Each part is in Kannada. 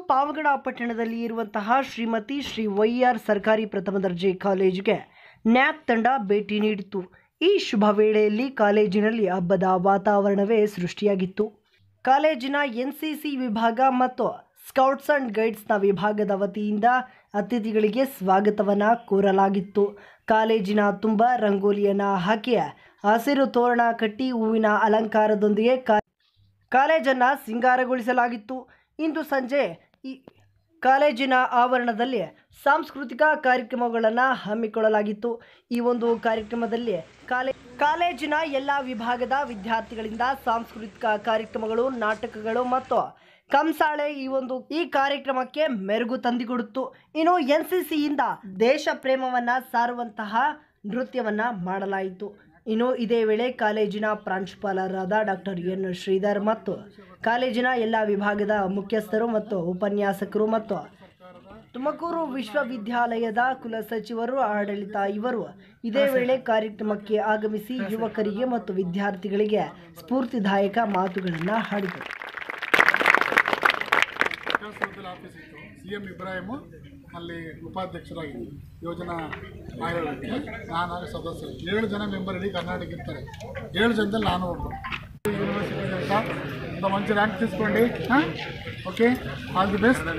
ಪಾವಗಡ ಪಟ್ಟಣದಲ್ಲಿ ಇರುವಂತಹ ಶ್ರೀಮತಿ ಶ್ರೀ ವೈಆರ್ ಸರ್ಕಾರಿ ಪ್ರಥಮ ದರ್ಜೆ ಕಾಲೇಜಿಗೆ ನ್ಯಾಕ್ ತಂಡ ಭೇಟಿ ನೀಡಿತು ಈ ಶುಭ ವೇಳೆಯಲ್ಲಿ ಕಾಲೇಜಿನಲ್ಲಿ ಹಬ್ಬದ ವಾತಾವರಣವೇ ಸೃಷ್ಟಿಯಾಗಿತ್ತು ಕಾಲೇಜಿನ ಎನ್ಸಿಸಿ ವಿಭಾಗ ಮತ್ತು ಸ್ಕೌಟ್ಸ್ ಅಂಡ್ ಗೈಡ್ಸ್ನ ವಿಭಾಗದ ವತಿಯಿಂದ ಅತಿಥಿಗಳಿಗೆ ಸ್ವಾಗತವನ್ನು ಕೋರಲಾಗಿತ್ತು ಕಾಲೇಜಿನ ತುಂಬ ರಂಗೋಲಿಯನ್ನು ಹಾಕಿ ಹಸಿರು ತೋರಣ ಕಟ್ಟಿ ಹೂವಿನ ಅಲಂಕಾರದೊಂದಿಗೆ ಕಾ ಕಾಲೇಜನ್ನು ಸಿಂಗಾರಗೊಳಿಸಲಾಗಿತ್ತು ಇಂದು ಸಂಜೆ ಈ ಕಾಲೇಜಿನ ಆವರಣದಲ್ಲಿ ಸಾಂಸ್ಕೃತಿಕ ಕಾರ್ಯಕ್ರಮಗಳನ್ನು ಹಮ್ಮಿಕೊಳ್ಳಲಾಗಿತ್ತು ಈ ಒಂದು ಕಾರ್ಯಕ್ರಮದಲ್ಲಿ ಕಾಲೇ ಕಾಲೇಜಿನ ಎಲ್ಲ ವಿಭಾಗದ ವಿದ್ಯಾರ್ಥಿಗಳಿಂದ ಸಾಂಸ್ಕೃತಿಕ ಕಾರ್ಯಕ್ರಮಗಳು ನಾಟಕಗಳು ಮತ್ತು ಕಂಸಾಳೆ ಈ ಒಂದು ಈ ಕಾರ್ಯಕ್ರಮಕ್ಕೆ ಮೆರುಗು ತಂದಿಕೊಡುತ್ತು ಇನ್ನು ಎನ್ ಸಿ ಸಿಯಿಂದ ದೇಶ ಪ್ರೇಮವನ್ನು ಸಾರುವಂತಹ ನೃತ್ಯವನ್ನು ಮಾಡಲಾಯಿತು ಇನ್ನು ಇದೇ ವೇಳೆ ಕಾಲೇಜಿನ ಪ್ರಾಂಶುಪಾಲರಾದ ಡಾಕ್ಟರ್ ಎನ್ ಶ್ರೀಧರ್ ಮತ್ತು ಕಾಲೇಜಿನ ಎಲ್ಲ ವಿಭಾಗದ ಮುಖ್ಯಸ್ಥರು ಮತ್ತು ಉಪನ್ಯಾಸಕರು ಮತ್ತು ತುಮಕೂರು ವಿಶ್ವವಿದ್ಯಾಲಯದ ಕುಲಸಚಿವರು ಆಡಳಿತ ಇವರು ಇದೇ ವೇಳೆ ಕಾರ್ಯಕ್ರಮಕ್ಕೆ ಆಗಮಿಸಿ ಯುವಕರಿಗೆ ಮತ್ತು ವಿದ್ಯಾರ್ಥಿಗಳಿಗೆ ಸ್ಫೂರ್ತಿದಾಯಕ ಮಾತುಗಳನ್ನು ಆಡಿದರು ವಿಕಾಸದಲ್ಲಿ ಆಫೀಸ್ ಇತ್ತು ಸಿ ಎಂ ಇಬ್ರಾಹಿಮು ಅಲ್ಲಿ ಉಪಾಧ್ಯಕ್ಷರಾಗಿದ್ದರು ಯೋಜನಾ ಆಯೋಗಕ್ಕೆ ನಾನಾಗ ಸದಸ್ಯರು ಏಳು ಜನ ಮೆಂಬರ್ ಇಡೀ ಕರ್ನಾಟಕ ಇರ್ತಾರೆ ಏಳು ಜನದಲ್ಲಿ ನಾನು ಒಬ್ಬರು ಯೂನಿವರ್ಸಿಟಿ ಅಂತ ಒಂದು ಮಂచి ರ್ಯಾಂಕ್ తీసుకోండి ಓಕೆ ಆಲ್ ದಿ ಬೆಸ್ಟ್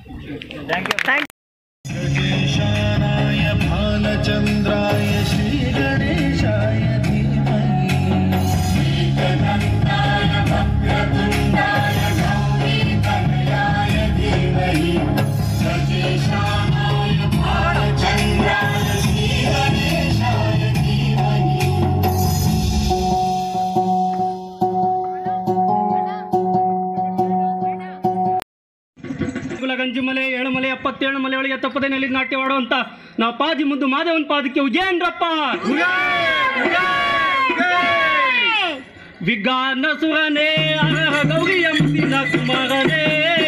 गणेशानाय भालचन्द्राय श्रीगणेशाय धीमहि गणन्ताय भद्रतुण्डाय गौरीतनयाय धीमहि गजेशानाय भालचन्द्राय श्रीगणेशाय धीमहि ಗಂಜುಮಲೆ ಏಳುಮಲೆ ಎಪ್ಪತ್ತೇಳು ಮಲೆ ಒಳಗೆ ತಪ್ಪದೆ ನೆಲಿ ನಾಟ್ಯವಾಡುವಂತ ನಾವು ಪಾದಿ ಮುದ್ದು ಮಾದೇವನ್ ಪಾದಕ್ಕೆ ಉಜೇನ್ರಪ್ಪ ವಿಜ್ಞಾನ ಸುರನೇ ಅರಹ ಗೌರಿಯ ಮುದ್ದಿನ ಕುಮಾರನೇ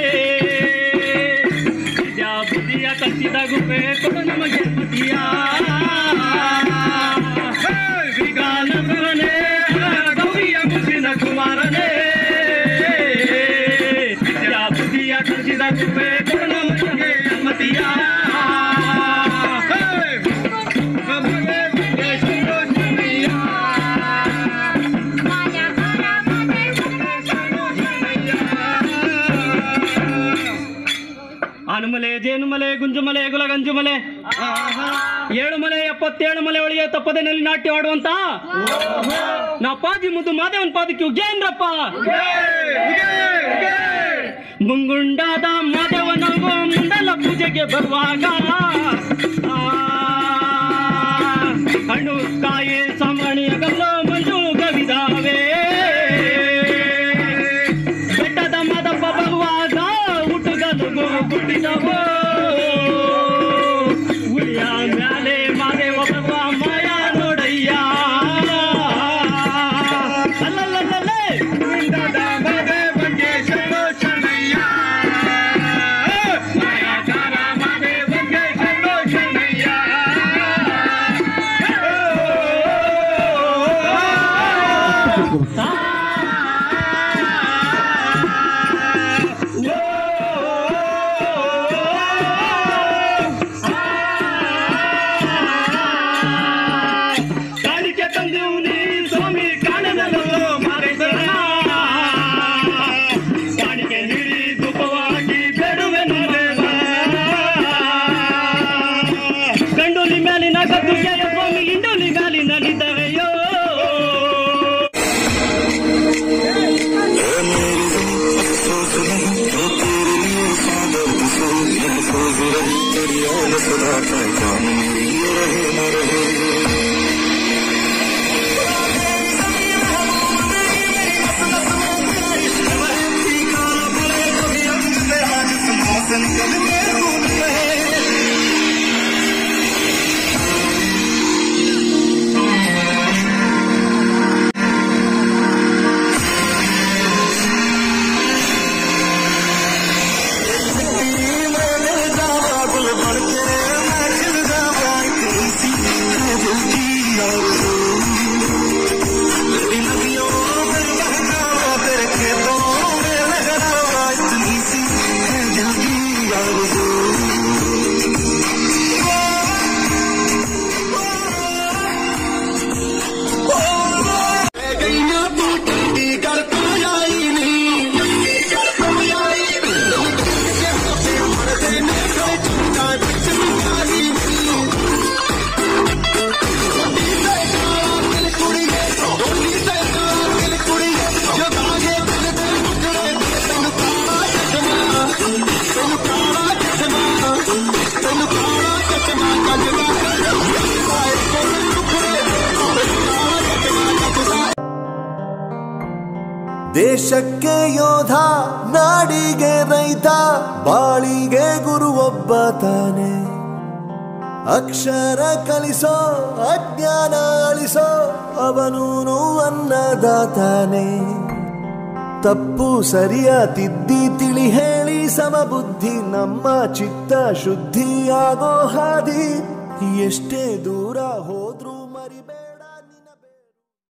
ವಿದ್ಯಾ ಬುದ್ಧಿಯ ಕಚ್ಚಿದ ಗುಪ್ಪೆ ಕೊಡು ನಮಗೆ ಮತಿಯ ವಿಜ್ಞಾನ ಸುರನೇ ಅರಹ ಗೌರಿಯ ಮುದ್ದಿನ ಕುಮಾರನೇ ವಿದ್ಯಾ ಬುದ್ಧಿಯ ಕಚ್ಚಿದ ಗುಪ್ಪೆ ಕೊಡು ನಮಗೆ ಮತಿಯ ಆನುಮಲೆ ಜೇನುಮಲೆ ಗುಂಜುಮಲೆ ಗುಲಗಂಜುಮಲೆ ಏಳು ಮಲೆ ಎಪ್ಪತ್ತೇಳು ಮಲೆ ಒಳಗೆ ತಪ್ಪದೆ ನೆಲ್ಲಿ ನಾಟ್ಯ ಆಡುವಂತ ನಾ ಪಾದಿ ಮುದ್ದು ಮಾದೇವನ್ ಪಾದಕ್ಕೆ ಉಗ್ಗೇನ್ರಪ್ಪ ಮುಂಗುಂಡಾದ ಮಾದೇವನಂಗು ಮುಂದಲ ಪೂಜೆಗೆ ಬರುವಾಗ ಆ, ಹಣ್ಣು ಕಾಯಿ ಸಾಮಾಣಿಯ ಗಲ್ಲು ಮಂಜು ಗವಿದಾವೆ ಬೆಟ್ಟದ ಮದಪ್ಪ ಬರುವಾಗ ಹುಟ್ಟುಗಲು ಗುಟ್ಟಿದವು ಉಳಿಯ ಮ್ಯಾಲೆ ಮಾದೇವ ಬರುವ ಮಾಯ ನೋಡಯ್ಯ ಅಲ್ಲಲ್ಲಲ್ಲೇ ಗುಂಡದ ಮದೆ ಬಗ್ಗೆ ಶರಣು ಶರಣಯ್ಯ ಮಾಯಾಕಾರ ಮದೆ ಬಗ್ಗೆ ಶರಣು ಶರಣಯ್ಯ ಕಾಣಿಕೆ ತಂದೆವು ನೀ ಸ್ವಾಮಿ ಕಾಣದಲ್ಲೋ ಮಾರೇಶ್ವರ ಕಾಣಿಕೆ ನೀಡಿ ಧೂಪವಾಗಿ ಬೇಡುವೆ ದೇವ ಗಂಡುಲಿ ಮ್ಯಾಲಿನ ಗದ್ದುಗೆಯ ಸ್ವಾಮಿ ಇಂಡುಲಿ ಮ್ಯಾಲಿನ ನಿದ್ದರೆಯೋ ದೇಶಕ್ಕೆ ಯೋಧ ನಾಡಿಗೆ ರೈತ ಬಾಳಿಗೆ ಗುರು ಒಬ್ಬ ತಾನೆ ಅಕ್ಷರ ಕಲಿಸೋ ಅಜ್ಞಾನ ಅಳಿಸೋ ಅವನೂನು ಅನ್ನದಾತಾನೆ ತಪ್ಪು ಸರಿಯ ತಿದ್ದಿ ತಿಳಿ ಹೇಳಿ ಸಮಬುದ್ಧಿ ನಮ್ಮ ಚಿತ್ತ ಶುದ್ಧಿಯಾಗೋ ಹಾದಿ ಎಷ್ಟೇ ದೂರ ಹೋದ್ರೂ ಮರಿಬೇಡ